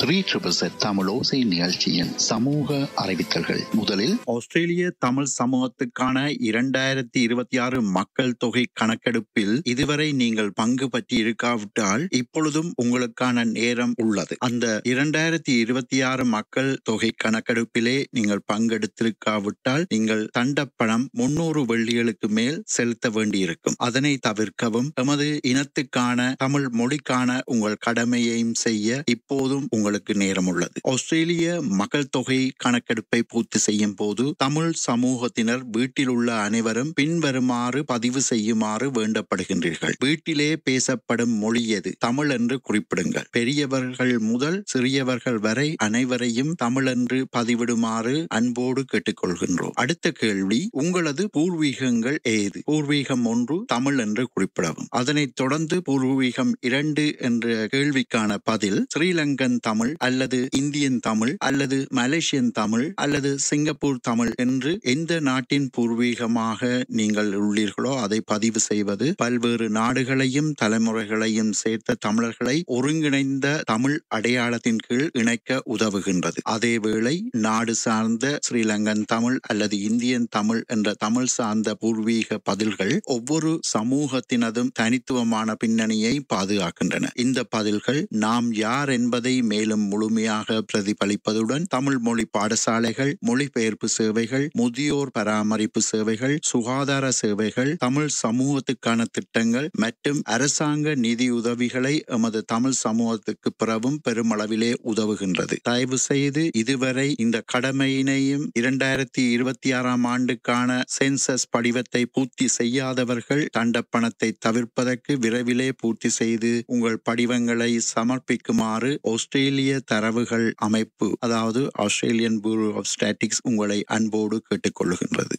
Three triple set Tamil ஓசை நிகழ்ச்சியின் சமூக அறிவித்தல்கள் முதலில் ஆஸ்திரேலிய தமிழ் சமூகத்துக்கான இரண்டாயிரத்தி இருபத்தி ஆறு மக்கள் தொகை கணக்கெடுப்பில் இதுவரை நீங்கள் பங்கு பற்றி இருக்காவிட்டால் இப்பொழுதும் உங்களுக்கான நேரம் உள்ளது அந்த இரண்டாயிரத்தி இருபத்தி ஆறு மக்கள் தொகை கணக்கெடுப்பிலே நீங்கள் பங்கெடுத்திருக்காவிட்டால் நீங்கள் தண்டப்பணம் முன்னூறு வெள்ளிகளுக்கு மேல் செலுத்த வேண்டியிருக்கும் அதனை தவிர்க்கவும் எமது இனத்துக்கான தமிழ் மொழிக்கான உங்கள் கடமையையும் செய்ய இப்போதும் உங்களுக்கு நேரம் உள்ளது ஆஸ்திரேலிய மக்கள் தொகை கணக்கெடுப்பை பூர்த்தி செய்யும் போது தமிழ் சமூகத்தினர் வீட்டில் உள்ள அனைவரும் பின்வருமாறு பதிவு செய்யுமாறு வேண்டப்படுகின்றீர்கள் வீட்டிலே பேசப்படும் மொழி எது தமிழ் என்று குறிப்பிடுங்கள் பெரியவர்கள் முதல் சிறியவர்கள் வரை அனைவரையும் தமிழ் என்று பதிவிடுமாறு அன்போடு கேட்டுக்கொள்கின்றோம் அடுத்த கேள்வி உங்களது பூர்வீகங்கள் ஏது பூர்வீகம் ஒன்று தமிழ் என்று குறிப்பிடவும் அதனைத் தொடர்ந்து பூர்வீகம் இரண்டு என்ற கேள்விக்கான பதில் ஸ்ரீலங்கன் தமிழ் அல்லது இந்தியன் தமிழ் அல்லது மலேசியன் தமிழ் அல்லது சிங்கப்பூர் தமிழ் என்று எந்த நாட்டின் பூர்வீகமாக நீங்கள் உள்ளீர்களோ அதை பதிவு செய்வது பல்வேறு நாடுகளையும் தலைமுறைகளையும் சேர்த்த தமிழர்களை ஒருங்கிணைந்த தமிழ் அடையாளத்தின் கீழ் இணைக்க உதவுகின்றது அதேவேளை நாடு சார்ந்த ஸ்ரீலங்கன் தமிழ் அல்லது இந்தியன் தமிழ் என்ற தமிழ் சார்ந்த பூர்வீக பதில்கள் ஒவ்வொரு சமூகத்தினதும் தனித்துவமான பின்னணியை பாதுகாக்கின்றன இந்த பதில்கள் நாம் யார் என்பதை மேலும் முழுமையாக பிரதிபலிப்பதுடன் தமிழ் மொழி பாடசாலைகள் மொழிபெயர்ப்பு சேவைகள் முதியோர் பராமரிப்பு சேவைகள் சுகாதார சேவைகள் தமிழ் சமூகத்துக்கான திட்டங்கள் மற்றும் அரசாங்க நிதியுதவிகளை எமது தமிழ் சமூகத்துக்கு பிறவும் பெருமளவிலே உதவுகின்றது தயவு செய்து இதுவரை இந்த கடமையினையும் இரண்டாயிரத்தி இருபத்தி ஆறாம் ஆண்டுக்கான சென்சஸ் படிவத்தை பூர்த்தி செய்யாதவர்கள் தண்டப்பணத்தை தவிர்ப்பதற்கு விரைவிலே பூர்த்தி செய்து உங்கள் படிவங்களை சமர்ப்பிக்குமாறு ஆஸ்திரேலிய தரவுகள் அமைப்பு அதாவது ஆஸ்திரேலியன் பியூரோ ஆஃப் ஸ்டாட்டிக்ஸ் உங்களை அன்போடு கேட்டுக்கொள்கின்றது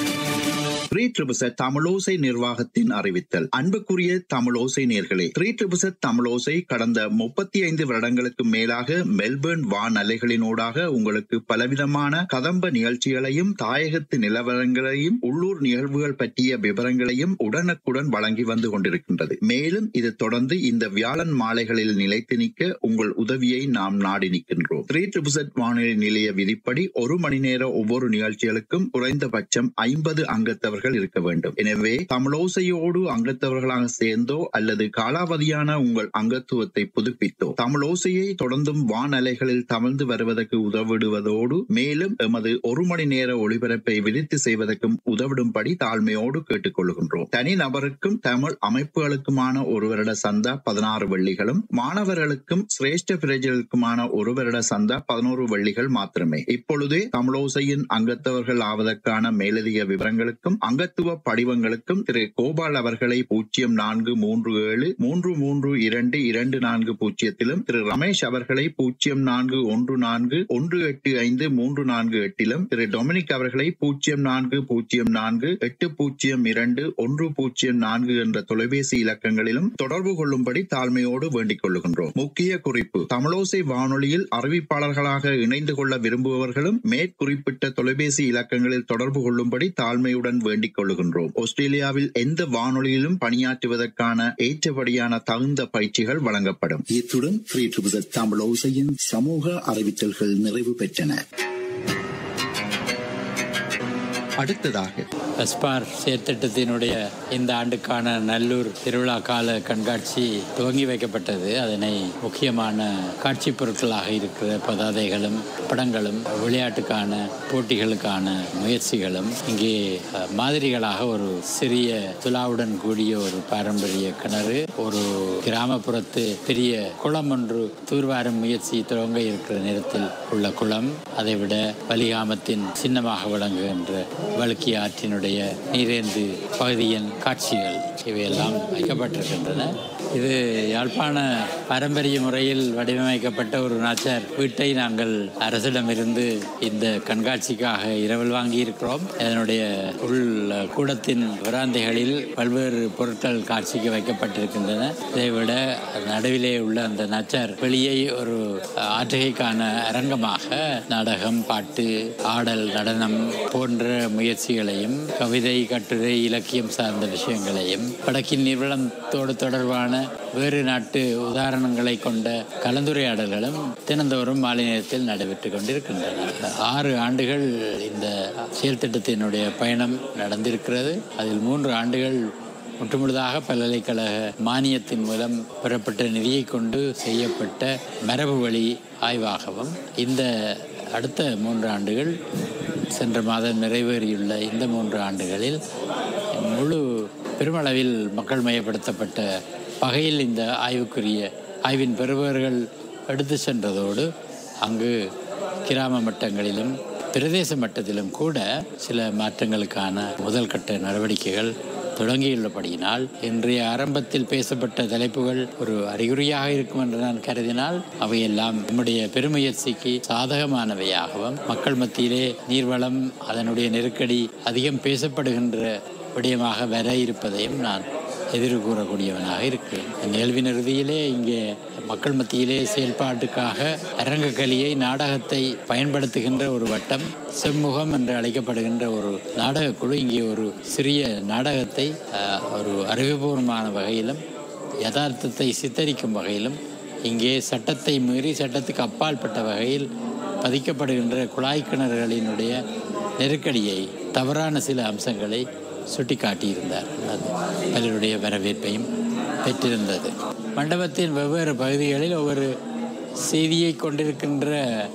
த்ரீ ட்ரிபிசட் தமிழோசை நிர்வாகத்தின் அறிவித்தல் அன்புக்குரிய தமிழோசை நேர்களே த்ரீ ட்ரிபிசட் தமிழோசை கடந்த முப்பத்தி ஐந்து வருடங்களுக்கு மேலாக மெல்பர்ன் வான் அலைகளினூடாக உங்களுக்கு பலவிதமான கதம்ப நிகழ்ச்சிகளையும் தாயகத்து நிலவரங்களையும் உள்ளூர் நிகழ்வுகள் பற்றிய விவரங்களையும் உடனுக்குடன் வழங்கி வந்து கொண்டிருக்கின்றது மேலும் இது தொடர்ந்து இந்த வியாழன் மாலைகளில் நிலைத்து நிற்க உங்கள் உதவியை நாம் நாடி நிற்கின்றோம் த்ரீ ட்ரிபிசட் வானொலி நிலைய விதிப்படி ஒரு மணி நேர ஒவ்வொரு நிகழ்ச்சிகளுக்கும் குறைந்தபட்சம் ஐம்பது அங்கத்தவர்கள் அங்கத்தவர்கள் இருக்க வேண்டும் எனவே தமிழோசையோடு அங்கத்தவர்களாக சேர்ந்தோ அல்லது காலாவதியான உங்கள் அங்கத்துவத்தை புதுப்பித்தோ தமிழோசையை தொடர்ந்தும் வானலைகளில் தமிழ்ந்து வருவதற்கு உதவிடுவதோடு மேலும் எமது ஒரு மணி நேர ஒளிபரப்பை விரித்து செய்வதற்கும் உதவிடும்படி தாழ்மையோடு கேட்டுக்கொள்கின்றோம் தனி நபருக்கும் தமிழ் அமைப்புகளுக்குமான ஒரு வருட சந்தா பதினாறு வெள்ளிகளும் மாணவர்களுக்கும் சிரேஷ்ட பிரஜர்களுக்குமான ஒரு வருட சந்தா பதினோரு வெள்ளிகள் மாத்திரமே இப்பொழுதே தமிழோசையின் அங்கத்தவர்கள் ஆவதற்கான மேலதிக விவரங்களுக்கும் அங்கத்துவ படிவங்களுக்கும் திரு கோபால் அவர்களை பூஜ்ஜியம் நான்கு மூன்று ஏழு மூன்று மூன்று இரண்டு இரண்டு நான்கு பூஜ்ஜியத்திலும் திரு ரமேஷ் அவர்களை பூஜ்ஜியம் நான்கு ஒன்று நான்கு ஒன்று எட்டு ஐந்து மூன்று நான்கு எட்டிலும் திரு டொமினிக் அவர்களை பூஜ்ஜியம் நான்கு பூஜ்ஜியம் நான்கு எட்டு பூஜ்ஜியம் இரண்டு ஒன்று பூஜ்ஜியம் நான்கு என்ற தொலைபேசி இலக்கங்களிலும் தொடர்பு கொள்ளும்படி தாழ்மையோடு வேண்டிக் கொள்ளுகின்றோம் முக்கிய குறிப்பு தமிழோசை வானொலியில் அறிவிப்பாளர்களாக இணைந்து கொள்ள விரும்புபவர்களும் மேற்குறிப்பிட்ட தொலைபேசி இலக்கங்களில் தொடர்பு கொள்ளும்படி தாழ்மையுடன் வேண்டிக் கொள்ளுகின்றோம் ஆஸ்திரேலியாவில் எந்த வானொலியிலும் பணியாற்றுவதற்கான ஏற்றபடியான தகுந்த பயிற்சிகள் வழங்கப்படும் இத்துடன் த்ரீ ட்ரிபிள் தமிழ் ஓசையின் சமூக அறிவித்தல்கள் நிறைவு பெற்றன அடுத்ததாக எஸ்பார் செயற்திட்டத்தினுடைய இந்த ஆண்டுக்கான நல்லூர் திருவிழா கால கண்காட்சி துவங்கி வைக்கப்பட்டது அதனை முக்கியமான காட்சி பொருட்களாக இருக்கிற பதாதைகளும் படங்களும் விளையாட்டுக்கான போட்டிகளுக்கான முயற்சிகளும் இங்கே மாதிரிகளாக ஒரு சிறிய துலாவுடன் கூடிய ஒரு பாரம்பரிய கிணறு ஒரு கிராமப்புறத்து பெரிய குளம் ஒன்று தூர்வாரும் முயற்சி துவங்க இருக்கிற நேரத்தில் உள்ள குளம் அதைவிட வலிகாமத்தின் சின்னமாக விளங்குகின்ற வழுக்கி ஆற்றினுடைய நீரேந்து பகுதியின் காட்சிகள் இவையெல்லாம் வைக்கப்பட்டிருக்கின்றன இது யாழ்ப்பாண பாரம்பரிய முறையில் வடிவமைக்கப்பட்ட ஒரு நாச்சார் வீட்டை நாங்கள் அரசிடமிருந்து இந்த கண்காட்சிக்காக இரவல் வாங்கி இருக்கிறோம் அதனுடைய உள் கூடத்தின் விராந்தைகளில் பல்வேறு பொருட்கள் காட்சிக்கு வைக்கப்பட்டிருக்கின்றன இதைவிட நடுவிலே உள்ள அந்த நாச்சார் வெளியை ஒரு ஆற்றுகைக்கான அரங்கமாக நாடகம் பாட்டு ஆடல் நடனம் போன்ற முயற்சிகளையும் கவிதை கட்டுரை இலக்கியம் சார்ந்த விஷயங்களையும் வடக்கின் நிர்வளத்தோடு தொடர்பான வேறு நாட்டு உதாரணங்களை கொண்ட கலந்துரையாடல்களும் தினந்தோறும் மாலை நேரத்தில் நடைபெற்று கொண்டிருக்கின்றன ஆறு ஆண்டுகள் இந்த செயல் திட்டத்தினுடைய பயணம் நடந்திருக்கிறது அதில் மூன்று ஆண்டுகள் முற்றுமுழுதாக பல்கலைக்கழக மானியத்தின் மூலம் பெறப்பட்ட நிதியை கொண்டு செய்யப்பட்ட மரபு வழி ஆய்வாகவும் இந்த அடுத்த மூன்று ஆண்டுகள் சென்ற மாதம் நிறைவேறியுள்ள இந்த மூன்று ஆண்டுகளில் முழு பெருமளவில் மக்கள் மயப்படுத்தப்பட்ட வகையில் இந்த ஆய்வுக்குரிய ஆய்வின் பெறுபவர்கள் எடுத்து சென்றதோடு அங்கு கிராம மட்டங்களிலும் பிரதேச மட்டத்திலும் கூட சில மாற்றங்களுக்கான முதல் கட்ட நடவடிக்கைகள் தொடங்கியுள்ளபடியினால் இன்றைய ஆரம்பத்தில் பேசப்பட்ட தலைப்புகள் ஒரு அறிகுறியாக இருக்கும் என்று நான் கருதினால் அவையெல்லாம் நம்முடைய பெருமுயற்சிக்கு சாதகமானவையாகவும் மக்கள் மத்தியிலே நீர்வளம் அதனுடைய நெருக்கடி அதிகம் பேசப்படுகின்ற விடயமாக வர இருப்பதையும் நான் எதிர் கூறக்கூடியவனாக இருக்கிறேன் நிகழ்வின் இறுதியிலே இங்கே மக்கள் மத்தியிலே செயல்பாட்டுக்காக அரங்கக்கலியை நாடகத்தை பயன்படுத்துகின்ற ஒரு வட்டம் செம்முகம் என்று அழைக்கப்படுகின்ற ஒரு நாடகக் குழு இங்கே ஒரு சிறிய நாடகத்தை அஹ், ஒரு அறிவுபூர்வமான வகையிலும் யதார்த்தத்தை சித்தரிக்கும் வகையிலும் இங்கே சட்டத்தை மீறி சட்டத்துக்கு அப்பாற்பட்ட வகையில் பதிக்கப்படுகின்ற குழாய் கிணறுகளினுடைய நெருக்கடியை தவறான சில அம்சங்களை சுட்டிக்காட்டியிருந்தார் அது பலருடைய வரவேற்பையும் பெற்றிருந்தது மண்டபத்தின் வெவ்வேறு பகுதிகளில் ஒவ்வொரு செய்தியை கொண்டிருக்கின்ற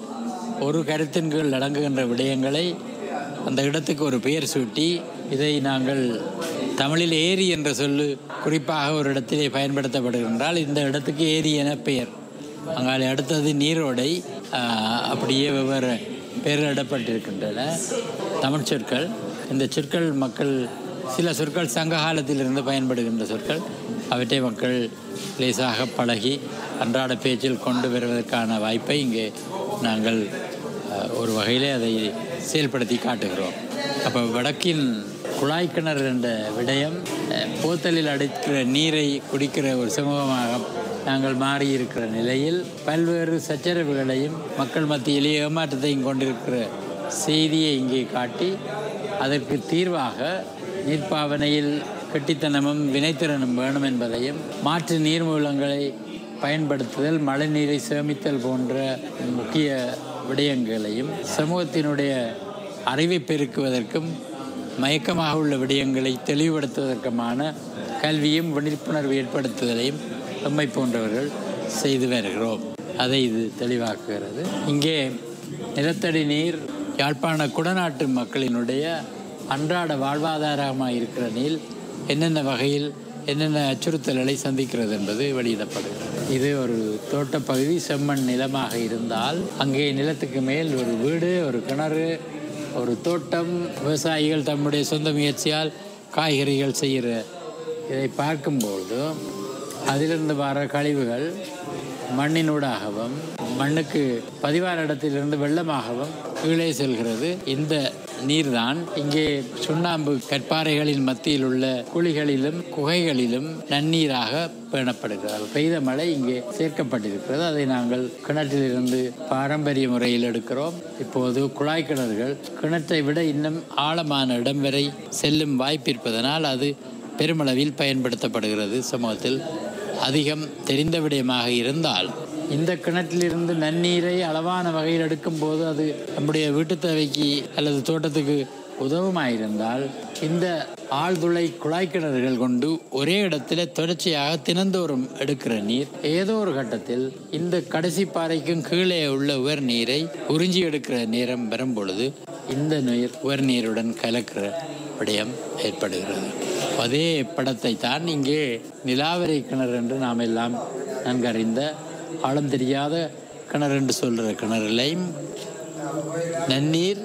ஒரு கருத்தின் கீழ் அடங்குகின்ற விடயங்களை அந்த இடத்துக்கு ஒரு பெயர் சூட்டி இதை நாங்கள் தமிழில் ஏரி என்ற சொல்லு குறிப்பாக ஒரு இடத்திலே பயன்படுத்தப்படுகின்றால் இந்த இடத்துக்கு ஏரி என பெயர் அங்காலே அடுத்தது நீரோடை ஆஹ், அப்படியே வெவ்வேறு பெயரிடப்பட்டிருக்கின்றன தமிழ் சொற்கள் இந்த சொற்கள் மக்கள் சில சொற்கள் சங்க காலத்திலிருந்து பயன்படுகின்ற சொற்கள் அவற்றை மக்கள் லேசாக பழகி அன்றாட பேச்சில் கொண்டு வருவதற்கான வாய்ப்பை இங்கே நாங்கள் அஹ், ஒரு வகையிலே அதை செயல்படுத்தி காட்டுகிறோம் அப்போ வடக்கின் குழாய் கிணறு என்ற விடயம் அஹ், போத்தலில் அடைக்கிற நீரை குடிக்கிற ஒரு சமூகமாக நாங்கள் மாறியிருக்கிற நிலையில் பல்வேறு சச்சரவுகளையும் மக்கள் மத்தியிலே ஏமாற்றத்தையும் கொண்டிருக்கிற செய்தியை இங்கே காட்டி அதற்கு தீர்வாக நீர்ப்பாவனையில் கெட்டித்தனமும் வினைத்திறனும் வேணும் என்பதையும் மாற்று நீர்மூலங்களை பயன்படுத்துதல் மழைநீரை சேமித்தல் போன்ற முக்கிய விடயங்களையும் சமூகத்தினுடைய அறிவை பெருக்குவதற்கும் மயக்கமாக உள்ள விடயங்களை தெளிவுபடுத்துவதற்குமான கல்வியும் விழிப்புணர்வு ஏற்படுத்துதலையும் நம்மை போன்றவர்கள் செய்து வருகிறோம் அதை இது தெளிவாக்குகிறது இங்கே நிலத்தடி நீர் யாழ்ப்பாண குடநாட்டு மக்களினுடைய அன்றாட வாழ்வாதாரமாக இருக்கிற நீர் என்னென்ன வகையில் என்னென்ன அச்சுறுத்தல்களை சந்திக்கிறது என்பது வெளியிடப்படுகிறது இது ஒரு தோட்டப்பகுதி செம்மண் நிலமாக இருந்தால் அங்கே நிலத்துக்கு மேல் ஒரு வீடு ஒரு கிணறு ஒரு தோட்டம் விவசாயிகள் தம்முடைய சொந்த முயற்சியால் காய்கறிகள் செய்கிற இதை பார்க்கும்போது அதிலிருந்து வர கழிவுகள் மண்ணினூடாகவும் மண்ணுக்கு பதிவான இடத்திலிருந்து வெள்ளமாகவும் கீழே செல்கிறது இந்த நீர்தான் இங்கே சுண்ணாம்பு கற்பாறைகளின் மத்தியில் உள்ள குழிகளிலும் குகைகளிலும் நன்னீராக பேணப்படுகிறது பெய்த மழை இங்கே சேர்க்கப்பட்டிருக்கிறது அதை நாங்கள் கிணற்றிலிருந்து பாரம்பரிய முறையில் எடுக்கிறோம் இப்போது குழாய் கிணறுகள் கிணற்றை விட இன்னும் ஆழமான இடம் வரை செல்லும் வாய்ப்பு இருப்பதனால் அது பெருமளவில் பயன்படுத்தப்படுகிறது சமூகத்தில் அதிகம் தெரிந்த விடயமாக இருந்தால் இந்த கிணற்றிலிருந்து நன்னீரை அளவான வகையில் எடுக்கும்போது அது நம்முடைய வீட்டு தேவைக்கு அல்லது தோட்டத்துக்கு உதவுமாயிருந்தால் இந்த ஆழ்துளை குழாய் கிணறுகள் கொண்டு ஒரே இடத்துல தொடர்ச்சியாக தினந்தோறும் எடுக்கிற நீர் ஏதோ ஒரு கட்டத்தில் இந்த கடைசி பாறைக்கும் கீழே உள்ள உவர் நீரை உறிஞ்சி எடுக்கிற நேரம் வரும் பொழுது இந்த நீர் உவர் நீருடன் கலக்கிற விடயம் ஏற்படுகிறது அதே படத்தை தான் இங்கே நிலாவரை கிணறு என்று நாம் எல்லாம் நன்கறிந்த ஆழம் தெரியாத கிணறு என்று சொல்கிற கிணறுலையும் நன்னீர்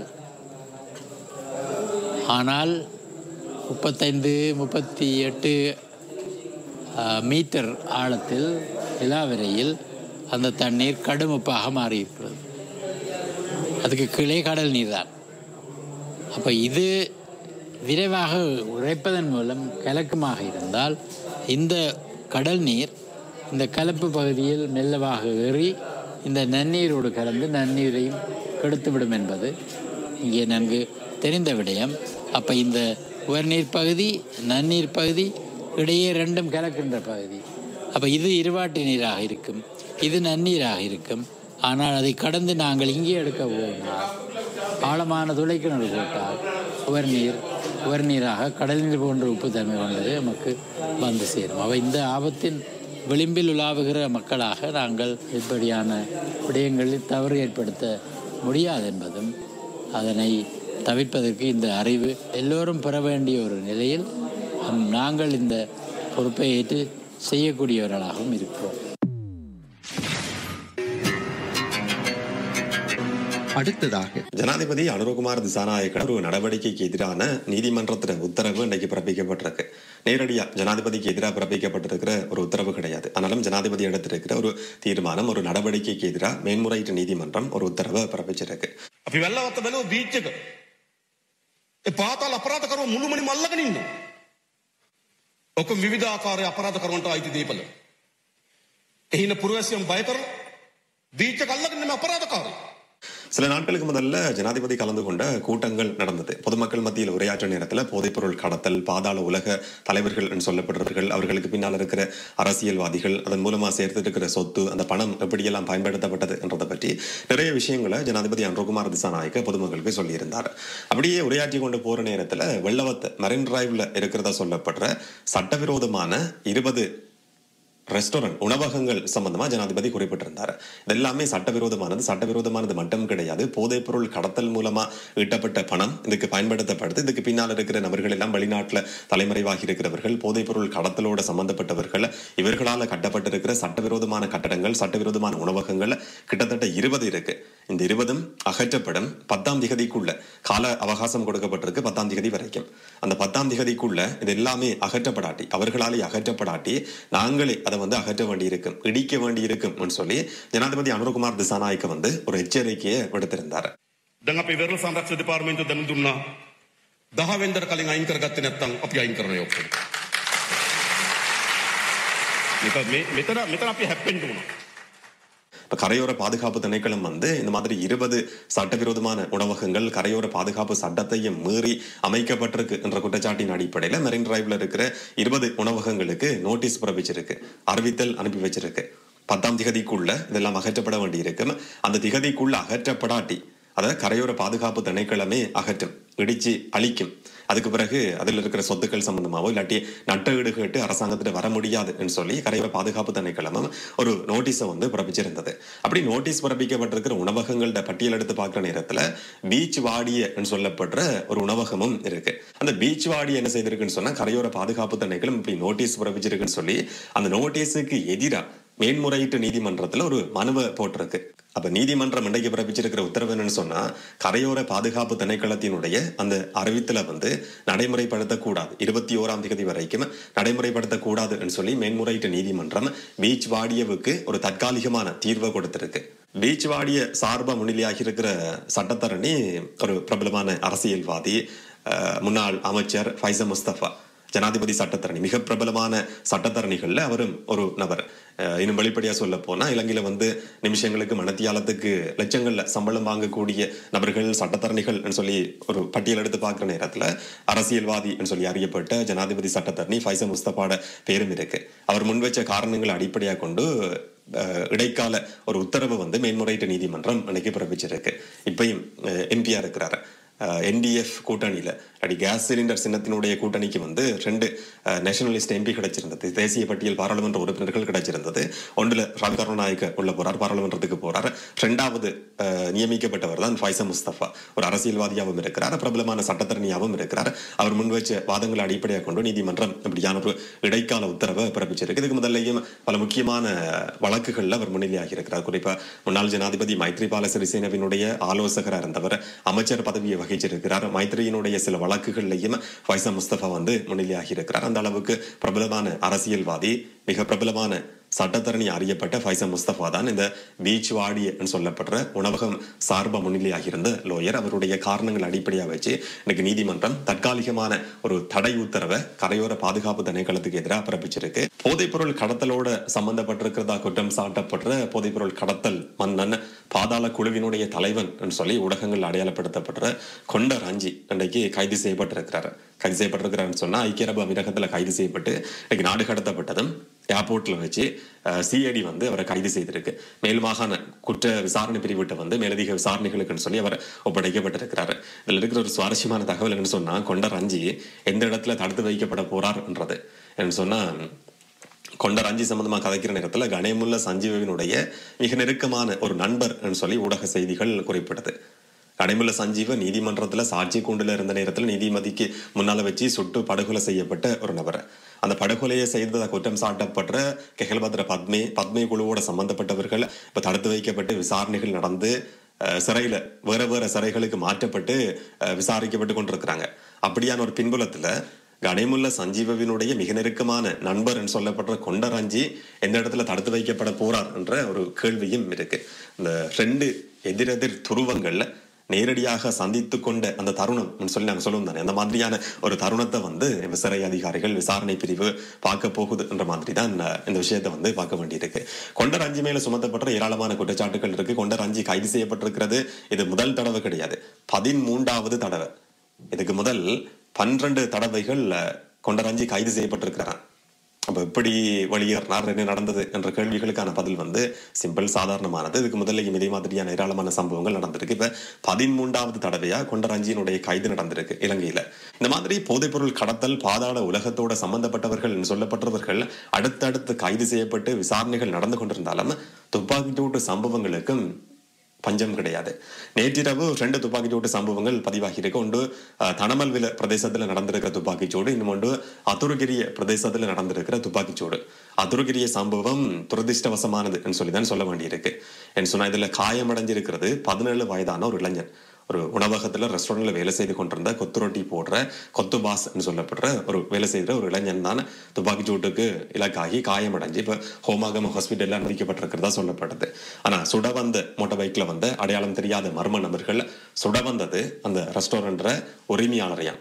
ஆனால் முப்பத்தைந்து முப்பத்தி எட்டு மீட்டர் ஆழத்தில் நிலாவரையில் அந்த தண்ணீர் கடுமுப்பாக மாறியிருக்கிறது அதுக்கு கீழே கடல் நீர் தான் அப்போ இது விரைவாக உரைப்பதன் மூலம் கலக்கமாக இருந்தால் இந்த கடல் நீர் இந்த கலப்பு பகுதியில் மெல்லவாக ஏறி இந்த நன்னீரோடு கலந்து நன்னீரையும் கெடுத்துவிடும் என்பது இங்கே நன்கு தெரிந்த விடயம் அப்போ இந்த உயர்நீர் பகுதி நன்னீர் பகுதி இடையே ரெண்டும் கலக்கின்ற பகுதி அப்போ இது இருவாட்டு நீராக இருக்கும் இது நன்னீராக இருக்கும் ஆனால் அதை கடந்து நாங்கள் இங்கே எடுக்க போனால் ஆழமான துளைக்கிணறு போட்டால் உவர்நீர் உவர்நீராக கடல் நீர் போன்ற உப்புத்தன்மை கொண்டது நமக்கு வந்து சேரும் அவை இந்த ஆபத்தின் விளிம்பில் உலாவுகிற மக்களாக நாங்கள் இப்படியான விடயங்களில் தவறு ஏற்படுத்த முடியாது என்பதும் அதனை தவிர்ப்பதற்கு இந்த அறிவு எல்லோரும் பெற வேண்டிய ஒரு நிலையில் நம்- நாங்கள் இந்த பொறுப்பை ஏற்று செய்யக்கூடியவர்களாகவும் இருக்கிறோம் அடுத்ததாக ஜனாதிபதி அனுரகுமார் திசாநாயக்க ஒரு நடவடிக்கைக்கு எதிரான நீதிமன்றத்தின் உத்தரவு இன்றைக்கு பிறப்பிக்கப்பட்டிருக்கு நேரடியா ஜனாதிபதிக்கு எதிராக பிறப்பிக்கப்பட்டிருக்கிற ஒரு உத்தரவு கிடையாது ஆனாலும் ஜனாதிபதி எடுத்திருக்கிற ஒரு தீர்மானம் ஒரு நடவடிக்கைக்கு எதிராக மேன்முறையீட்டு நீதிமன்றம் ஒரு உத்தரவை பிறப்பிச்சிருக்கு අපි වැල්ලවත්ත බැලුව බීච් එක. ඒ පාතාල අපරාධ කරුව මුළුමනින්ම අල්ලගෙන ඉන්නවා. ඔක්කොම විවිධාකාරයේ අපරාධ කරුවන්ට අයිති දේපල. එහින පුරවැසියන් බය කරලා බීච් එක අල්ලගෙන ඉන්න අපරාධකාරයෝ. சில நாட்களுக்கு முதல்ல ஜனாதிபதி கலந்து கொண்ட கூட்டங்கள் நடந்தது பொதுமக்கள் மத்தியில் உரையாற்ற நேரத்தில் போதைப்பொருள் கடத்தல் பாதாள உலக தலைவர்கள் என்று சொல்லப்படுறவர்கள் அவர்களுக்கு பின்னால் இருக்கிற அரசியல்வாதிகள் அதன் மூலமா சேர்த்துட்டு இருக்கிற சொத்து அந்த பணம் எப்படியெல்லாம் பயன்படுத்தப்பட்டது என்றதை பற்றி நிறைய விஷயங்களை ஜனாதிபதி அன்ரோகுமார் திசாநாயக்க பொதுமக்களுக்கு சொல்லியிருந்தார் அப்படியே உரையாற்றி கொண்டு போற நேரத்தில் வெள்ளவத்த மரைன் டிரைவ்ல இருக்கிறதா சொல்லப்படுற சட்டவிரோதமான இருபது ரெஸ்டாரண்ட் உணவகங்கள் சம்பந்தமா ஜனாதிபதி குறிப்பிட்டிருந்தார் இது எல்லாமே சட்டவிரோதமானது சட்டவிரோதமானது மட்டும் கிடையாது போதைப்பொருள் கடத்தல் மூலமா ஈட்டப்பட்ட பணம் இதுக்கு பயன்படுத்தப்படுது இதுக்கு பின்னால் இருக்கிற நபர்கள் எல்லாம் வெளிநாட்டுல தலைமறைவாகி இருக்கிறவர்கள் போதைப்பொருள் கடத்தலோட சம்பந்தப்பட்டவர்கள் இவர்களால கட்டப்பட்டிருக்கிற சட்டவிரோதமான கட்டடங்கள் சட்டவிரோதமான உணவகங்கள் கிட்டத்தட்ட இருபது இருக்கு இந்த இருபதும் அகற்றப்படும் பத்தாம் திகதிக்குள்ள கால அவகாசம் கொடுக்கப்பட்டிருக்கு பத்தாம் திகதி வரைக்கும் அந்த பத்தாம் திகதிக்குள்ள இது எல்லாமே அகற்றப்படாட்டி அவர்களாலே அகற்றப்படாட்டி நாங்களே அதை வந்து அகற்ற வேண்டியிருக்கும் இடிக்க வேண்டியிருக்கும் சொல்லி ஜனாதிபதி அனுரகுமார் திசாநாயக்க வந்து ஒரு எச்சரிக்கையை விடுத்திருந்தார் දැන් අපේ වෙරළ සංරක්ෂණ දෙපාර්තමේන්තුව දැනුම් දුන්නා 10 වෙනිදාට කලින් අයින් කරගත්තේ නැත්නම් අපි අයින් කරනවා ඒ ඔක්කොම. මෙතන මේ මෙතන මෙතන අපි හැප්පෙන්න උනා. இப்ப கரையோர பாதுகாப்பு திணைக்களம் வந்து இந்த மாதிரி இருபது சட்டவிரோதமான உணவகங்கள் கரையோர பாதுகாப்பு சட்டத்தையும் மீறி அமைக்கப்பட்டிருக்கு என்ற குற்றச்சாட்டின் அடிப்படையில மெரின் டிரைவ்ல இருக்கிற இருபது உணவகங்களுக்கு நோட்டீஸ் பிறப்பிச்சிருக்கு அறிவித்தல் அனுப்பி வச்சிருக்கு பத்தாம் திகதிக்குள்ள இதெல்லாம் அகற்றப்பட வேண்டியிருக்கும் அந்த திகதிக்குள்ள அகற்றப்படாட்டி அதை கரையோர பாதுகாப்பு திணைக்களமே அகற்றும் இடிச்சு அழிக்கும் அதுக்கு பிறகு அதில் இருக்கிற சொத்துக்கள் சம்பந்தமாவோ இல்லாட்டி நட்ட ஈடு கேட்டு அரசாங்கத்திட்ட வர முடியாதுன்னு சொல்லி கரையோர பாதுகாப்பு திணைக்களமும் ஒரு நோட்டீஸை வந்து பிறப்பிச்சிருந்தது அப்படி நோட்டீஸ் பிறப்பிக்கப்பட்டிருக்கிற உணவகங்களோட பட்டியல் எடுத்து பார்க்குற நேரத்துல பீச் வாடியன்னு சொல்லப்படுற ஒரு உணவகமும் இருக்கு அந்த பீச் வாடி என்ன செய்திருக்குன்னு சொன்னா கரையோர பாதுகாப்பு திணைக்களம் இப்படி நோட்டீஸ் பிறப்பிச்சிருக்குன்னு சொல்லி அந்த நோட்டீஸுக்கு எதிராக மேன்முறையீட்டு நீதிமன்றத்துல ஒரு மனுவை போட்டிருக்கு அப்ப நீதிமன்றம் இன்றைக்கு பிறப்பிச்சிருக்கிற உத்தரவு என்னன்னு சொன்னா கரையோர பாதுகாப்பு திணைக்களத்தினுடைய அந்த அறிவித்தல வந்து நடைமுறைப்படுத்தக்கூடாது இருபத்தி ஓராம் தேதி வரைக்கும் நடைமுறைப்படுத்தக்கூடாதுன்னு சொல்லி மேன்முறையீட்டு நீதிமன்றம் பீச் வாடியவுக்கு ஒரு தற்காலிகமான தீர்வை கொடுத்திருக்கு பீச் வாடிய சார்பா முன்னிலையாகி இருக்கிற சட்டத்தரணி ஒரு பிரபலமான அரசியல்வாதி அஹ், முன்னாள் அமைச்சர் ஃபைச முஸ்தபா ஜனாதிபதி சட்டத்தரணி மிக பிரபலமான சட்டத்தரணிகள்ல அவரும் ஒரு நபர் அஹ் இன்னும் வெளிப்படையா சொல்ல போனா இலங்கையில வந்து நிமிஷங்களுக்கு மனத்தியாலத்துக்கு லட்சங்கள்ல சம்பளம் வாங்கக்கூடிய நபர்கள் சட்டத்தரணிகள் சொல்லி ஒரு பட்டியல் எடுத்து பார்க்குற நேரத்துல அரசியல்வாதி சொல்லி அறியப்பட்ட ஜனாதிபதி சட்டத்தரணி ஃபைச முஸ்தபாட பேரும் இருக்கு அவர் முன்வச்ச காரணங்களை அடிப்படையாக கொண்டு அஹ், இடைக்கால ஒரு உத்தரவு வந்து மேன்முறையீட்டு நீதிமன்றம் அன்னைக்கு பிறப்பிச்சிருக்கு இப்பயும் எம்பியா இருக்கிறாரு என்டிஎஃப் கூட்டணியில அடி கேஸ் சிலிண்டர் சின்னத்தினுடைய கூட்டணிக்கு வந்து ரெண்டு நேஷனலிஸ்ட் எம்பி கிடைச்சிருந்தது தேசிய பட்டியல் பாராளுமன்ற உறுப்பினர்கள் கிடைச்சிருந்தது ஒன்றுல ரவி கருணாநாயக்க உள்ள போறார் பாராளுமன்றத்துக்கு போறார் ரெண்டாவது அஹ், நியமிக்கப்பட்டவர் தான் ஃபைசா முஸ்தபா ஒரு அரசியல்வாதியாகவும் இருக்கிறார் பிரபலமான சட்டத்தரணியாகவும் இருக்கிறார் அவர் முன்வச்ச வாதங்களை அடிப்படையாக கொண்டு நீதிமன்றம் இப்படியான ஒரு இடைக்கால உத்தரவை பிறப்பிச்சிருக்கு இதுக்கு முதல்லையும் பல முக்கியமான வழக்குகள்ல அவர் முன்னிலையாகி இருக்கிறார் குறிப்பா முன்னாள் ஜனாதிபதி மைத்ரிபால சிறிசேனவினுடைய ஆலோசகராக இருந்தவர் அமைச்சர் பதவியை வகிச்சிருக்கிறார் மைத்ரியினுடைய சில வழக்குகள்லையும் ஃபைசா முஸ்தபா வந்து முன்னிலையாகி இருக்கிறார் அந்த அளவுக்கு பிரபலமான அரசியல்வாதி மிக பிரபலமான சட்டத்தரணி அறியப்பட்ட ஃபைசா முஸ்தபா தான் இந்த பீச் வாடி சொல்லப்படுற உணவகம் சார்பா முன்னிலையாகி இருந்த லோயர் அவருடைய காரணங்கள் அடிப்படையாக வச்சு இன்னைக்கு நீதிமன்றம் தற்காலிகமான ஒரு தடை உத்தரவை கரையோர பாதுகாப்பு திணைக்களத்துக்கு எதிராக பிறப்பிச்சிருக்கு போதைப்பொருள் கடத்தலோட சம்பந்தப்பட்டிருக்கிறதா குற்றம் சாட்டப்படுற போதைப்பொருள் கடத்தல் மன்னன் பாதாள குழுவினுடைய தலைவன் என்று சொல்லி ஊடகங்கள் அடையாளப்படுத்தப்படுற கொண்ட ரஞ்சி இன்றைக்கு கைது செய்யப்பட்டிருக்கிறார் கைது செய்யப்பட்டிருக்கிறார்னு சொன்னா ஐக்கிய அரபு அமீரகத்துல கைது செய்யப்பட்டு இன்னைக்கு நாடு கடத்தப்பட்டதும் ஏர்போர்ட்ல வச்சு சிஐடி வந்து அவரை கைது செய்திருக்கு மேல் மாகாண குற்ற விசாரணை பிரிவிட்ட வந்து மேலதிக விசாரணைகளுக்குன்னு சொல்லி அவர் ஒப்படைக்கப்பட்டிருக்கிறாரு இதுல இருக்கிற ஒரு சுவாரஸ்யமான தகவல் என்னன்னு சொன்னா கொண்ட ரஞ்சி எந்த இடத்துல தடுத்து வைக்கப்பட போறார்ன்றது என்னன்னு சொன்னா கொண்ட ரஞ்சி சம்பந்தமா கதைக்கிற நேரத்துல கணேமுல்ல சஞ்சீவனுடைய மிக நெருக்கமான ஒரு நண்பர் சொல்லி ஊடக செய்திகள் குறிப்பிடுது கடைமுல்ல சஞ்சீவ நீதிமன்றத்துல சாட்சி கூண்டுல இருந்த நேரத்துல நீதிமதிக்கு முன்னால வச்சு சுட்டு படுகொலை செய்யப்பட்ட ஒரு நபர் அந்த படுகொலையை செய்ததாக குற்றம் சாட்டப்பட்ட கெகல்பத்ர பத்மே பத்மே குழுவோட சம்பந்தப்பட்டவர்கள் இப்ப தடுத்து வைக்கப்பட்டு விசாரணைகள் நடந்து அஹ், சிறையில வேற வேற சிறைகளுக்கு மாற்றப்பட்டு அஹ், விசாரிக்கப்பட்டு கொண்டிருக்கிறாங்க அப்படியான ஒரு பின்புலத்துல கணேமுல்ல சஞ்சீவவினுடைய மிக நெருக்கமான நண்பர் என்று சொல்லப்படுற கொண்டராஞ்சி எந்த இடத்துல தடுத்து வைக்கப்பட போறார் என்ற ஒரு கேள்வியும் இருக்கு இந்த ரெண்டு எதிரெதிர் துருவங்கள்ல நேரடியாக சந்தித்து கொண்ட அந்த தருணம் ன்னு சொல்லி நாங்க சொல்லுவோம் தானே அந்த மாதிரியான ஒரு தருணத்தை வந்து நம்ம சிறை அதிகாரிகள் விசாரணை பிரிவு பார்க்க போகுது என்ற மாதிரி தான் இந்த- இந்த விஷயத்தை வந்து பார்க்க வேண்டியிருக்கு கொண்டர் அஞ்சு மேல சுமத்தப்பட்ட ஏராளமான குற்றச்சாட்டுகள் இருக்கு கொண்டர் அஞ்சு கைது செய்யப்பட்டிருக்கிறது இது முதல் தடவை கிடையாது பதிமூன்றாவது தடவை இதுக்கு முதல் பன்னிரண்டு தடவைகள் அஹ், கொண்டராஞ்சி கைது செய்யப்பட்டிருக்கிறான் அப்ப எப்படி வெளியேறினார் என்ன நடந்தது என்ற கேள்விகளுக்கான பதில் வந்து சிம்பிள் சாதாரணமானது இதுக்கு முதல்ல இதே மாதிரியான ஏராளமான சம்பவங்கள் நடந்திருக்கு இப்ப பதிமூன்றாவது தடவையா கொண்டராஞ்சியினுடைய கைது நடந்திருக்கு இலங்கையில இந்த மாதிரி போதைப்பொருள் கடத்தல் பாதாள உலகத்தோட சம்பந்தப்பட்டவர்கள் சொல்லப்பட்டவர்கள் அடுத்தடுத்து கைது செய்யப்பட்டு விசாரணைகள் நடந்து கொண்டிருந்தாலும் துப்பாக்கிச்சூட்டு சம்பவங்களுக்கும் பஞ்சம் கிடையாது நேற்றிரவு ரெண்டு துப்பாக்கிச்சூட்டு சம்பவங்கள் பதிவாகி இருக்கு ஒன்று அஹ், தனமல்வில பிரதேசத்துல நடந்திருக்கிற துப்பாக்கிச்சூடு இன்னும் ஒன்று அதுருகிரிய பிரதேசத்துல நடந்திருக்கிற துப்பாக்கிச்சூடு அதுருகிரிய சம்பவம் துரதிருஷ்டவசமானது சொல்லி தான் சொல்ல வேண்டியிருக்கு என்று சொன்னா இதுல காயமடைஞ்சிருக்கிறது பதினேழு வயதான ஒரு இளைஞன் ஒரு உணவகத்துல ரெஸ்டாரண்ட்ல வேலை செய்து கொண்டிருந்த கொத்து ரொட்டி போடுற கொத்து பாஸ் சொல்லப்படுற ஒரு வேலை செய்கிற ஒரு இளைஞன் தான் துப்பாக்கி சூட்டுக்கு இலக்காகி காயமடைஞ்சு இப்ப ஹோமாகம ஹாஸ்பிட்டல்ல அனுமதிக்கப்பட்டிருக்கிறதா சொல்லப்படுது ஆனா சுட வந்த மோட்டார் பைக்ல வந்த அடையாளம் தெரியாத மர்ம நபர்கள் சுட வந்தது அந்த ரெஸ்டாரண்ட்ற உரிமையாளரையான்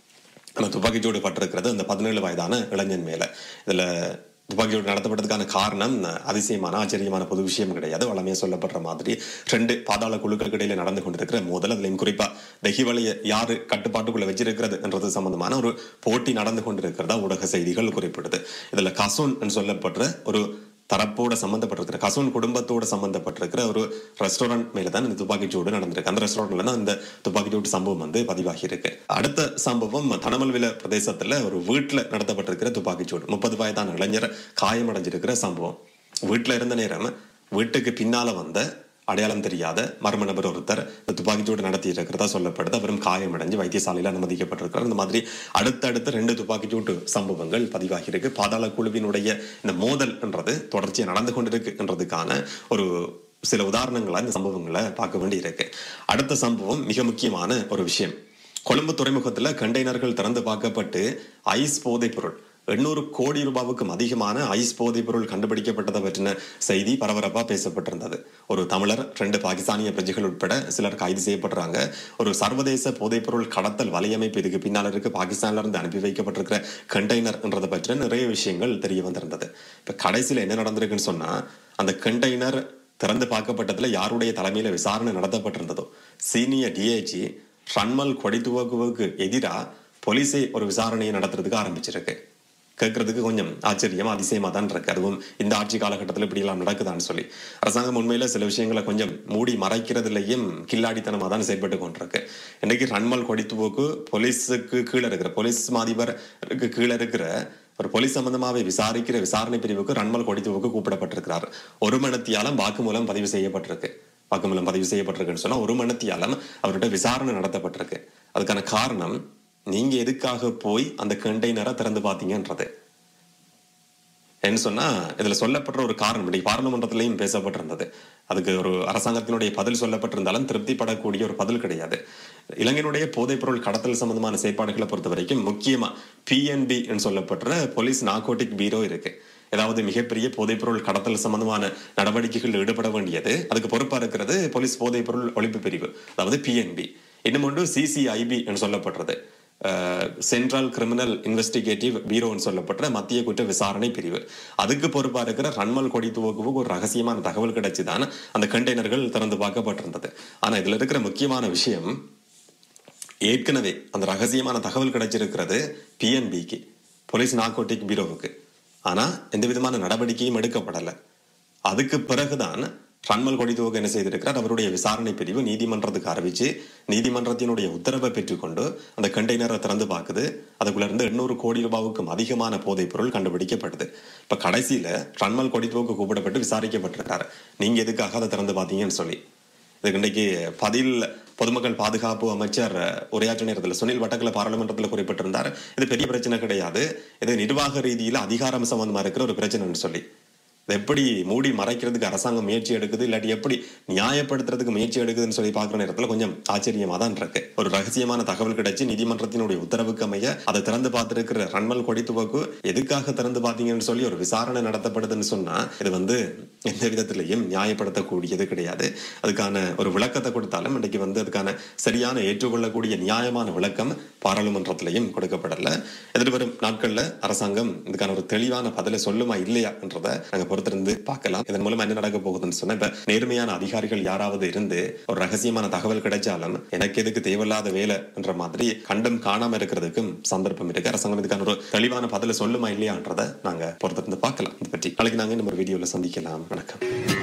ஆனா துப்பாக்கிச்சூடு பட்டிருக்கிறது அந்த பதினேழு வயதான இளைஞன் மேல இதுல துப்பாக்கிச்சூடு நடத்தப்பட்டதுக்கான காரணம் அதிசயமான ஆச்சரியமான பொது விஷயம் கிடையாது வளமையா சொல்லப்படுற மாதிரி ரெண்டு பாதாள குழுக்களுக்கு இடையில நடந்து கொண்டிருக்கிற மோதல் அதுலயும் குறிப்பா தெஹிவலையை யாரு கட்டுப்பாட்டுக்குள்ள வச்சிருக்கிறது என்றது சம்பந்தமான ஒரு போட்டி நடந்து கொண்டிருக்கிறதா ஊடக செய்திகள் குறிப்பிடுது இதுல கசூன் சொல்லப்படுற ஒரு தரப்போட சம்பந்தப்பட்டிருக்கிற கசூன் குடும்பத்தோட சம்பந்தப்பட்டிருக்கிற ஒரு ரெஸ்டாரண்ட் மேல தான் இந்த துப்பாக்கிச்சூடு நடந்திருக்கு அந்த ரெஸ்டாரண்ட்ல தான் இந்த துப்பாக்கிச்சூடு சம்பவம் வந்து பதிவாகி இருக்கு அடுத்த சம்பவம் தனமல்வில பிரதேசத்துல ஒரு வீட்டுல நடத்தப்பட்டிருக்கிற துப்பாக்கிச்சூடு முப்பது வயதான இளைஞர் காயமடைஞ்சிருக்கிற சம்பவம் வீட்டுல இருந்த நேரம் வீட்டுக்கு பின்னால வந்த அடையாளம் தெரியாத மர்ம நபர் ஒருத்தர் இந்த துப்பாக்கிச்சூடு நடத்தி இருக்கிறதா சொல்லப்படுது அவரும் காயமடைஞ்சு வைத்தியசாலையில் அனுமதிக்கப்பட்டிருக்கிறார் இந்த மாதிரி அடுத்தடுத்து ரெண்டு துப்பாக்கிச்சூட்டு சம்பவங்கள் பதிவாகி இருக்கு பாதாள குழுவினுடைய இந்த மோதல் என்றது தொடர்ச்சியா நடந்து கொண்டிருக்கு என்றதுக்கான ஒரு சில உதாரணங்களா இந்த சம்பவங்களை பார்க்க வேண்டி இருக்கு அடுத்த சம்பவம் மிக முக்கியமான ஒரு விஷயம் கொழும்பு துறைமுகத்துல கண்டெய்னர்கள் திறந்து பார்க்கப்பட்டு ஐஸ் போதைப் பொருள் எண்ணூறு கோடி ரூபாவுக்கும் அதிகமான ஐஸ் போதைப் பொருள் கண்டுபிடிக்கப்பட்டதை பற்றின செய்தி பரபரப்பா பேசப்பட்டிருந்தது ஒரு தமிழர் ரெண்டு பாகிஸ்தானிய பிரஜைகள் உட்பட சிலர் கைது செய்யப்படுறாங்க ஒரு சர்வதேச போதைப் பொருள் கடத்தல் வலையமைப்பு இதுக்கு பின்னால் இருக்கு பாகிஸ்தான்ல இருந்து அனுப்பி வைக்கப்பட்டிருக்கிற கண்டெய்னர் என்றதை பற்றின நிறைய விஷயங்கள் தெரிய வந்திருந்தது இப்ப கடைசியில என்ன நடந்திருக்குன்னு சொன்னா அந்த கண்டெய்னர் திறந்து பார்க்கப்பட்டதுல யாருடைய தலைமையில விசாரணை நடத்தப்பட்டிருந்ததோ சீனியர் டிஏஜி ரன்மல் கொடித்துவகுவுக்கு எதிராக போலீஸே ஒரு விசாரணையை நடத்துறதுக்கு ஆரம்பிச்சிருக்கு கேட்கறதுக்கு கொஞ்சம் ஆச்சரியமா அதிசயமா தான் இருக்கு அதுவும் இந்த ஆட்சி காலகட்டத்தில் இப்படி எல்லாம் நடக்குதான்னு சொல்லி அரசாங்கம் உண்மையில சில விஷயங்களை கொஞ்சம் மூடி மறைக்கிறதுலையும் கில்லாடித்தனமா தான் செயல்பட்டு கொண்டிருக்கு இன்னைக்கு ரன்மல் கொடித்துவோக்கு போலீஸுக்கு கீழே இருக்கிற போலீஸ் மாதிபருக்கு கீழே இருக்கிற ஒரு போலீஸ் சம்பந்தமாவே விசாரிக்கிற விசாரணை பிரிவுக்கு ரன்மல் கொடித்துவுக்கு கூப்பிடப்பட்டிருக்கிறார் ஒரு மணத்தியாலம் வாக்குமூலம் பதிவு செய்யப்பட்டிருக்கு வாக்குமூலம் பதிவு செய்யப்பட்டிருக்குன்னு சொன்னா ஒரு மணத்தியாலம் அவர்கிட்ட விசாரணை நடத்தப்பட்டிருக்கு அதுக்கான காரணம் நீங்க எதுக்காக போய் அந்த கண்டெய்னரை திறந்து பாத்தீங்கன்றது என்ன சொன்னா இதுல சொல்லப்பட்ட ஒரு காரணம் இன்னைக்கு பாராளுமன்றத்திலையும் பேசப்பட்டிருந்தது அதுக்கு ஒரு அரசாங்கத்தினுடைய பதில் சொல்லப்பட்டிருந்தாலும் திருப்திப்படக்கூடிய ஒரு பதில் கிடையாது இலங்கையினுடைய போதைப்பொருள் கடத்தல் சம்பந்தமான செயற்பாடுகளை பொறுத்த வரைக்கும் முக்கியமா பிஎன்பி சொல்லப்படுற போலீஸ் நார்கோட்டிக் பீரோ இருக்கு ஏதாவது மிகப்பெரிய போதைப்பொருள் கடத்தல் சம்பந்தமான நடவடிக்கைகள் ஈடுபட வேண்டியது அதுக்கு பொறுப்பா இருக்கிறது போலீஸ் போதைப்பொருள் ஒழிப்பு பிரிவு அதாவது பிஎன்பி இன்னும் ஒன்று சிசிஐபி என்று சொல்லப்படுறது சென்ட்ரல் கிரிமினல் இன்வெஸ்டிகேட்டிவ் பீரோன்னு சொல்லப்பட்ட மத்திய குற்ற விசாரணை பிரிவு அதுக்கு பொறுப்பா இருக்கிற ரன்மல் கொடி துவக்குவுக்கு ஒரு ரகசியமான தகவல் கிடைச்சுதான் அந்த கண்டெய்னர்கள் திறந்து பார்க்கப்பட்டிருந்தது ஆனா இதுல இருக்கிற முக்கியமான விஷயம் ஏற்கனவே அந்த ரகசியமான தகவல் கிடைச்சிருக்கிறது பிஎன்பிக்கு போலீஸ் நார்கோட்டிக் பீரோவுக்கு ஆனா எந்த விதமான நடவடிக்கையும் எடுக்கப்படல அதுக்கு பிறகுதான் ரன்மல் கொடிதுவக என்ன செய்திருக்கிறார் அவருடைய விசாரணை பிரிவு நீதிமன்றத்துக்கு அறிவிச்சு நீதிமன்றத்தினுடைய உத்தரவை பெற்றுக்கொண்டு அந்த கண்டெய்னரை திறந்து பார்க்குது அதுக்குள்ள இருந்து எண்ணூறு கோடி ரூபாவுக்கும் அதிகமான போதைப் பொருள் கண்டுபிடிக்கப்படுது இப்ப கடைசியில ரன்மல் கொடிதுவக்கு கூப்பிடப்பட்டு விசாரிக்கப்பட்டிருக்காரு நீங்க எதுக்காக அதை திறந்து பார்த்தீங்கன்னு சொல்லி இதுக்கு இன்றைக்கு பதில் பொதுமக்கள் பாதுகாப்பு அமைச்சர் உரையாற்ற நேரத்தில் சுனில் வட்டக்கல பாராளுமன்றத்தில் குறிப்பிட்டிருந்தார் இது பெரிய பிரச்சனை கிடையாது இது நிர்வாக ரீதியில அதிகாரம் சம்பந்தமா இருக்கிற ஒரு பிரச்சனைன்னு சொல்லி இதை எப்படி மூடி மறைக்கிறதுக்கு அரசாங்கம் முயற்சி எடுக்குது இல்லாட்டி எப்படி நியாயப்படுத்துறதுக்கு முயற்சி எடுக்குதுன்னு சொல்லி பார்க்குற நேரத்தில் கொஞ்சம் ஆச்சரியமா தான் இருக்கு ஒரு ரகசியமான தகவல் கிடைச்சு நீதிமன்றத்தினுடைய உத்தரவுக்கு அமைய அதை திறந்து பார்த்திருக்கிற ரன்மல் கொடித்துவக்கு எதுக்காக திறந்து பார்த்தீங்கன்னு சொல்லி ஒரு விசாரணை நடத்தப்படுதுன்னு சொன்னா இது வந்து எந்த விதத்திலையும் நியாயப்படுத்தக்கூடியது கிடையாது அதுக்கான ஒரு விளக்கத்தை கொடுத்தாலும் இன்னைக்கு வந்து அதுக்கான சரியான ஏற்றுக்கொள்ளக்கூடிய நியாயமான விளக்கம் பாராளுமன்றத்திலையும் கொடுக்கப்படல எதிர்வரும் நாட்கள்ல அரசாங்கம் இதுக்கான ஒரு தெளிவான பதிலை சொல்லுமா இல்லையா என்றதை நாங்க பொறுத்திருந்து பார்க்கலாம் இதன் மூலம் என்ன நடக்க போகுதுன்னு சொன்னா இப்ப நேர்மையான அதிகாரிகள் யாராவது இருந்து ஒரு ரகசியமான தகவல் கிடைச்சாலும் எனக்கு எதுக்கு தேவையில்லாத வேலை என்ற மாதிரி கண்டும் காணாம இருக்கிறதுக்கும் சந்தர்ப்பம் இருக்கு அரசாங்கம் இதுக்கான ஒரு தெளிவான பதிலை சொல்லுமா இல்லையான்றதை நாங்க பொறுத்திருந்து பார்க்கலாம் இதை பற்றி நாளைக்கு நாங்க இந்த ஒரு வீடியோல சந்திக்கலாம் வணக்கம்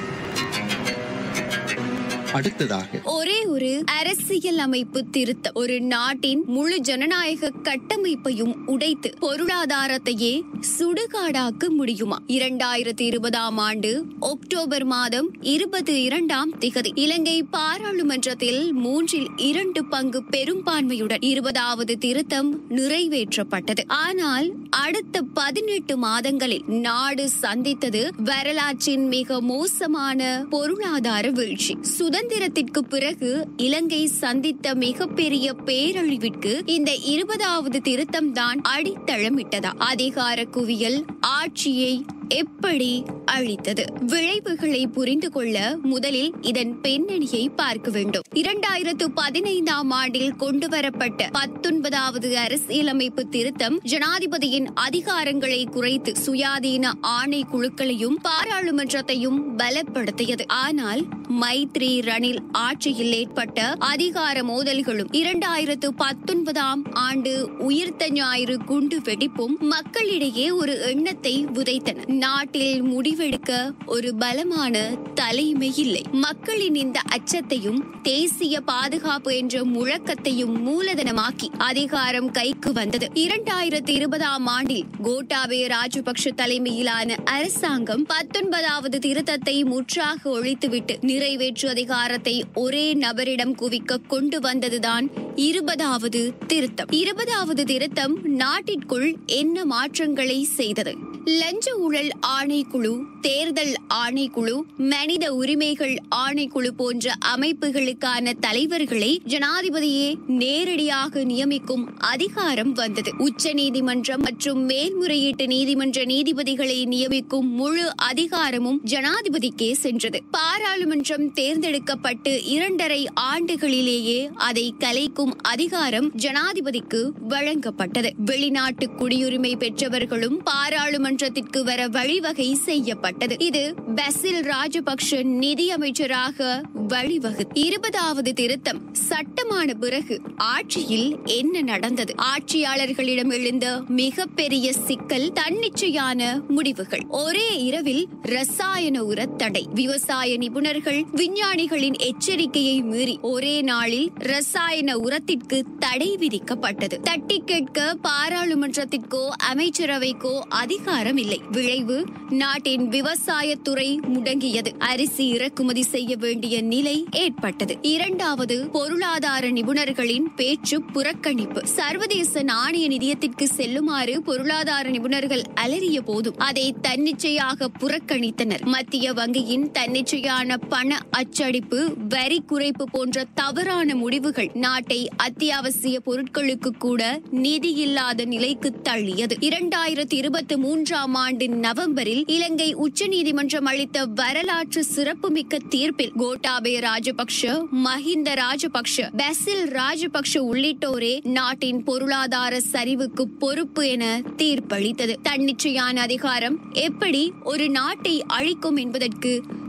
அடுத்ததாக ஒரே ஒரு அரசியல் அமைப்பு திருத்தம் ஒரு நாட்டின் முழு ஜனநாயக கட்டமைப்பையும் உடைத்து பொருளாதாரத்தையே சுடுகாடாக்க முடியுமா இரண்டாயிரத்தி இருபதாம் ஆண்டு அக்டோபர் மாதம் இருபத்தி இரண்டாம் திகதி இலங்கை பாராளுமன்றத்தில் மூன்றில் இரண்டு பங்கு பெரும்பான்மையுடன் இருபதாவது திருத்தம் நிறைவேற்றப்பட்டது ஆனால் அடுத்த பதினெட்டு மாதங்களில் நாடு சந்தித்தது வரலாற்றின் மிக மோசமான பொருளாதார வீழ்ச்சி சுதந்திரத்திற்கு பிறகு இலங்கை சந்தித்த மிகப்பெரிய பேரழிவிற்கு இந்த இருபதாவது திருத்தம் தான் அடித்தளமிட்டதா அதிகார குவியல் ஆட்சியை எப்படி அழித்தது விளைவுகளை புரிந்து கொள்ள முதலில் இதன் பின்னணியை பார்க்க வேண்டும் இரண்டாயிரத்து பதினைந்தாம் ஆண்டில் கொண்டுவரப்பட்ட பத்தொன்பதாவது அரசியலமைப்பு திருத்தம் ஜனாதிபதியின் அதிகாரங்களை குறைத்து சுயாதீன ஆணை குழுக்களையும் பாராளுமன்றத்தையும் பலப்படுத்தியது ஆனால் மைத்ரி ரணில் ஆட்சியில் ஏற்பட்ட அதிகார மோதல்களும் இரண்டாயிரத்து பத்தொன்பதாம் ஆண்டு உயிர்த்த ஞாயிறு குண்டு வெடிப்பும் மக்களிடையே ஒரு எண்ணத்தை விதைத்தன நாட்டில் முடிவெடுக்க ஒரு பலமான தலைமை இல்லை மக்களின் இந்த அச்சத்தையும் தேசிய பாதுகாப்பு என்ற முழக்கத்தையும் மூலதனமாக்கி அதிகாரம் கைக்கு வந்தது இரண்டாயிரத்தி இருபதாம் ஆண்டில் கோட்டாபே ராஜபக்ஷ தலைமையிலான அரசாங்கம் பத்தொன்பதாவது திருத்தத்தை முற்றாக ஒழித்துவிட்டு நிறைவேற்று அதிகாரத்தை ஒரே நபரிடம் குவிக்க கொண்டு வந்ததுதான் இருபதாவது திருத்தம் இருபதாவது திருத்தம் நாட்டிற்குள் என்ன மாற்றங்களை செய்தது லஞ்ச ஊழல் ஆணைக்குழு தேர்தல் ஆணைக்குழு மனித உரிமைகள் ஆணைக்குழு போன்ற அமைப்புகளுக்கான தலைவர்களை ஜனாதிபதியே நேரடியாக நியமிக்கும் அதிகாரம் வந்தது உச்ச நீதிமன்றம் மற்றும் மேல்முறையீட்டு நீதிமன்ற நீதிபதிகளை நியமிக்கும் முழு அதிகாரமும் ஜனாதிபதிக்கே சென்றது பாராளுமன்றம் தேர்ந்தெடுக்கப்பட்டு இரண்டரை ஆண்டுகளிலேயே அதை கலைக்கும் அதிகாரம் ஜனாதிபதிக்கு வழங்கப்பட்டது வெளிநாட்டு குடியுரிமை பெற்றவர்களும் பாராளுமன்றத்திற்கு வர வழிவகை செய்யப்பட்டது இது பசில் ராஜபக்ஷ நிதியமைச்சராக வழிவகு இருபதாவது திருத்தம் சட்டமான பிறகு ஆட்சியில் என்ன நடந்தது ஆட்சியாளர்களிடம் எழுந்த மிகப்பெரிய சிக்கல் தன்னிச்சையான முடிவுகள் ஒரே இரவில் ரசாயன உர தடை விவசாய நிபுணர்கள் விஞ்ஞானிகளின் எச்சரிக்கையை மீறி ஒரே நாளில் ரசாயன உரத்திற்கு தடை விதிக்கப்பட்டது தட்டி கேட்க பாராளுமன்றத்திற்கோ அமைச்சரவைக்கோ அதிகாரம் இல்லை விளைவு நாட்டின் விவசாயத்துறை முடங்கியது அரிசி இறக்குமதி செய்ய வேண்டிய நிலை ஏற்பட்டது இரண்டாவது பொருளாதார நிபுணர்களின் பேச்சு புறக்கணிப்பு சர்வதேச நாணய நிதியத்திற்கு செல்லுமாறு பொருளாதார நிபுணர்கள் அலறிய போதும் அதை தன்னிச்சையாக புறக்கணித்தனர் மத்திய வங்கியின் தன்னிச்சையான பண அச்சடிப்பு வரி குறைப்பு போன்ற தவறான முடிவுகள் நாட்டை அத்தியாவசிய பொருட்களுக்கு கூட நிதி இல்லாத நிலைக்கு தள்ளியது இரண்டாயிரத்தி இருபத்தி மூன்றாம் ஆண்டு நவம்பரில் இலங்கை உச்சநீதிமன்றம் அளித்த வரலாற்று சிறப்புமிக்க தீர்ப்பில் கோட்டாபே ராஜபக்ஷ மஹிந்த ராஜபக்ஷ பசில் ராஜபக்ஷ உள்ளிட்டோரே நாட்டின் பொருளாதார சரிவுக்கு பொறுப்பு என தீர்ப்பளித்தது தன்னிச்சையான அதிகாரம் எப்படி ஒரு நாட்டை அழிக்கும் என்பதற்கு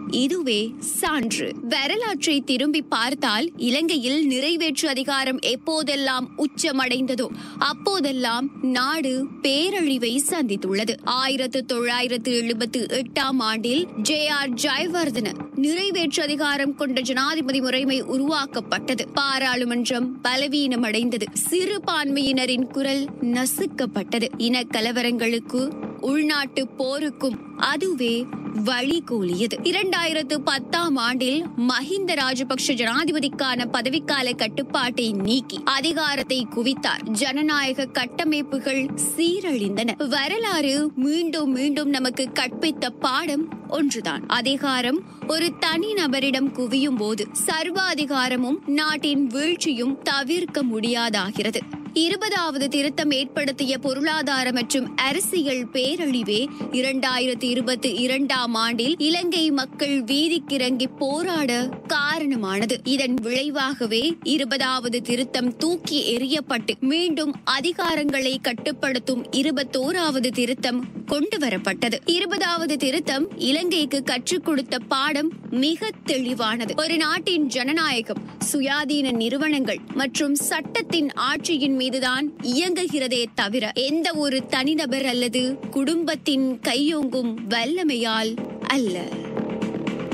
இதுவே சான்று வரலாற்றை திரும்பி பார்த்தால் இலங்கையில் நிறைவேற்று அதிகாரம் எப்போதெல்லாம் உச்சமடைந்ததோ அப்போதெல்லாம் நாடு பேரழிவை சந்தித்துள்ளது ஆயிரத்து தொள்ளாயிரத்து எழுபத்து எட்டாம் ஆண்டில் ஜே ஆர் ஜெயவர்தன நிறைவேற்று அதிகாரம் கொண்ட ஜனாதிபதி முறைமை உருவாக்கப்பட்டது பாராளுமன்றம் பலவீனமடைந்தது சிறுபான்மையினரின் குரல் நசுக்கப்பட்டது இன கலவரங்களுக்கு உள்நாட்டு போருக்கும் அதுவே வழிகோலியது இரண்டாயிரத்து பத்தாம் ஆண்டில் மஹிந்த ராஜபக்ஷ ஜனாதிபதிக்கான பதவிக்கால கட்டுப்பாட்டை நீக்கி அதிகாரத்தை குவித்தார் ஜனநாயக கட்டமைப்புகள் சீரழிந்தன வரலாறு மீண்டும் மீண்டும் நமக்கு கற்பித்த பாடம் ஒன்றுதான் அதிகாரம் ஒரு தனி நபரிடம் குவியும் போது சர்வாதிகாரமும் நாட்டின் வீழ்ச்சியும் தவிர்க்க முடியாதாகிறது இருபதாவது திருத்தம் ஏற்படுத்திய பொருளாதார மற்றும் அரசியல் பேரழிவே இரண்டாயிரத்தி இருபத்தி இரண்டாம் ஆண்டில் இலங்கை மக்கள் வீதிக்கிறங்கி போராட காரணமானது இதன் விளைவாகவே இருபதாவது திருத்தம் தூக்கி எறியப்பட்டு மீண்டும் அதிகாரங்களை கட்டுப்படுத்தும் இருபத்தோராவது திருத்தம் கொண்டு வரப்பட்டது இருபதாவது திருத்தம் இலங்கைக்கு கற்றுக் கொடுத்த பாடம் மிக தெளிவானது ஒரு நாட்டின் ஜனநாயகம் சுயாதீன நிறுவனங்கள் மற்றும் சட்டத்தின் ஆட்சியின் மீதுதான் இயங்குகிறதே தவிர எந்த ஒரு தனிநபர் அல்லது குடும்பத்தின் கையோங்கும் வல்லமையால் அல்ல